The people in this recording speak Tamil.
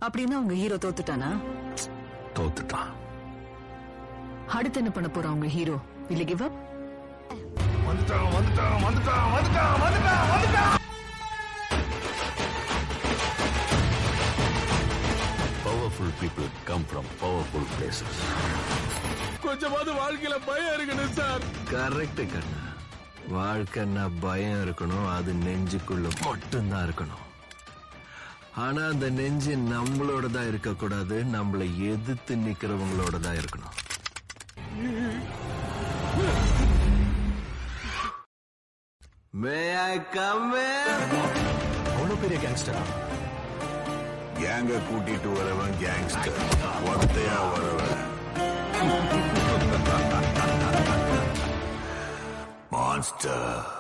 அப்படின்னா உங்க ஹீரோ தோத்துட்டானா தோத்துட்டான் அடுத்து என்ன பண்ண போறா உங்க ஹீரோ இல்ல கிவ் அப் வந்துட்டான் வந்துட்டான் வந்துட்டான் வந்துட்டான் வந்துட்டான் வந்துட்டான் Powerful people come from powerful places. கொஞ்சமாவது வாழ்க்கையில பயம் இருக்கணும் சார் கரெக்ட் கண்ணா வாழ்க்கைன்னா பயம் இருக்கணும் அது நெஞ்சுக்குள்ள மட்டும்தான் இருக்கணும் ஆனா அந்த நெஞ்சு நம்மளோட தான் இருக்கக்கூடாது நம்மளை எதிர்த்து நிக்கிறவங்களோட தான் இருக்கணும் மே ஐ கம் அவ்வளவு பெரிய கேங்ஸ்டரா கேங்க கூட்டிட்டு வரவன் கேங்ஸ்டர் ஒத்தையா வரவன் மான்ஸ்டர்